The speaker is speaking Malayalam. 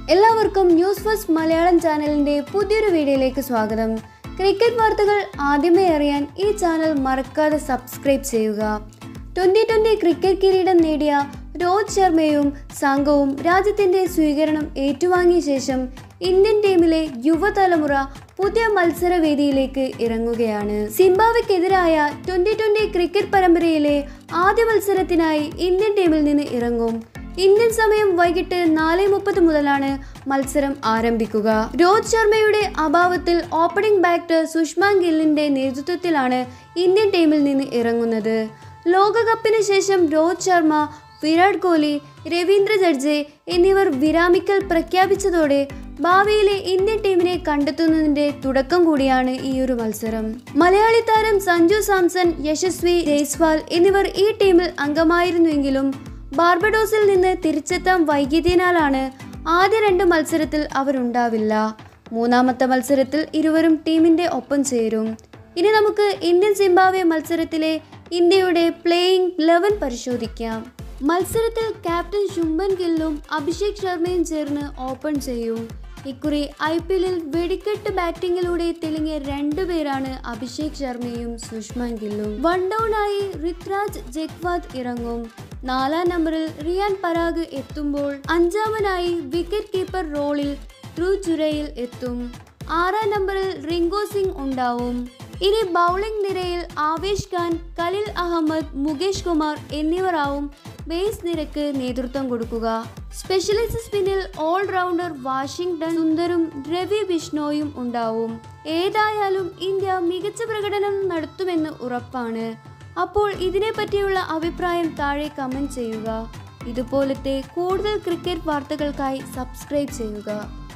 എല്ലാവർക്കും ന്യൂസ് ഫസ്റ്റ് മലയാളം ചാനലിന്റെ പുതിയൊരു വീഡിയോയിലേക്ക് സ്വാഗതം ക്രിക്കറ്റ് വാർത്തകൾ ആദ്യമേ അറിയാൻ ഈ ചാനൽ മറക്കാതെ സബ്സ്ക്രൈബ് ചെയ്യുക ട്വന്റി ട്വന്റി ക്രിക്കറ്റ് കിരീടം നേടിയ രോഹിത് ശർമ്മയും സംഘവും രാജ്യത്തിന്റെ സ്വീകരണം ഏറ്റുവാങ്ങിയ ശേഷം ഇന്ത്യൻ ടീമിലെ യുവതലമുറ പുതിയ മത്സരവേദിയിലേക്ക് ഇറങ്ങുകയാണ് സിംബാബ്വെക്കെതിരായ ട്വന്റി ട്വന്റി ക്രിക്കറ്റ് പരമ്പരയിലെ ആദ്യ മത്സരത്തിനായി ഇന്ത്യൻ ടീമിൽ നിന്ന് ഇറങ്ങും ഇന്ത്യൻ സമയം വൈകിട്ട് നാല് മുപ്പത് മുതലാണ് മത്സരം ആരംഭിക്കുക രോഹിത് ശർമ്മയുടെ അഭാവത്തിൽ ഓപ്പണിംഗ് ബാറ്റർ സുഷ്മാൻ ഗില്ലിന്റെ നേതൃത്വത്തിലാണ് ഇന്ത്യൻ ടീമിൽ നിന്ന് ഇറങ്ങുന്നത് ലോകകപ്പിന് ശേഷം രോഹിത് ശർമ്മ വിരാട് കോഹ്ലി രവീന്ദ്ര ജഡ്ജെ എന്നിവർ വിരാമിക്കൽ പ്രഖ്യാപിച്ചതോടെ ഭാവിയിലെ ഇന്ത്യൻ ടീമിനെ കണ്ടെത്തുന്നതിന്റെ തുടക്കം കൂടിയാണ് ഈ ഒരു മത്സരം മലയാളി താരം സഞ്ജു സാംസൺ യശസ്വി ജയ്സ്വാൾ എന്നിവർ ഈ ടീമിൽ അംഗമായിരുന്നുവെങ്കിലും ബാർബഡോസിൽ നിന്ന് തിരിച്ചെത്താൻ വൈകിയതിനാലാണ് ആദ്യ രണ്ട് മത്സരത്തിൽ അവരുണ്ടാവില്ല മൂന്നാമത്തെ മത്സരത്തിൽ ഇരുവരും ടീമിന്റെ ഒപ്പം ചേരും ഇനി നമുക്ക് ഇന്ത്യൻ സിംബാബ്വെ മത്സരത്തിലെ ഇന്ത്യയുടെ പ്ലേയിങ് ലെവൻ പരിശോധിക്കാം മത്സരത്തിൽ ക്യാപ്റ്റൻ ശുംഭൻ ഗില്ലും അഭിഷേക് ശർമ്മയും ചേർന്ന് ഓപ്പൺ ചെയ്യും ഇക്കുറി ഐ പി എല്ലിൽ വെടിക്കെട്ട് ബാറ്റിംഗിലൂടെ തെളിങ്ങിയ രണ്ടുപേരാണ് അഭിഷേക് ശർമ്മയും സുഷ്മാൻ ഗില്ലും വൺ ഡൗൺ ആയി ഋത്രാജ് ജഗ്വാദ് ഇറങ്ങും നാലാം നമ്പറിൽ റിയാൻ പരാഗ് എത്തുമ്പോൾ അഞ്ചാമനായി വിക്കറ്റ് കീപ്പർ റോളിൽ ധ്രുവ് ചുരയിൽ എത്തും ആറാം നമ്പറിൽ റിങ്കോ സിംഗ് ഉണ്ടാവും ഇനി ബൗളിംഗ് നിരയിൽ ആവേശ് ഖാൻ കലിൽ അഹമ്മദ് മുകേഷ് കുമാർ എന്നിവരാവും ബേസ് നിരക്ക് നേതൃത്വം കൊടുക്കുക സ്പെഷ്യലിസ്റ്റ് സ്പിന്നിൽ ഓൾറൗണ്ടർ വാഷിംഗ്ടൺ സുന്ദരും രവി ബിഷ്ണോയും ഉണ്ടാവും ഏതായാലും ഇന്ത്യ മികച്ച പ്രകടനം നടത്തുമെന്ന് ഉറപ്പാണ് അപ്പോൾ ഇതിനെ പറ്റിയുള്ള അഭിപ്രായം താഴെ കമന്റ് ചെയ്യുക ഇതുപോലത്തെ കൂടുതൽ ക്രിക്കറ്റ് വാർത്തകൾക്കായി സബ്സ്ക്രൈബ് ചെയ്യുക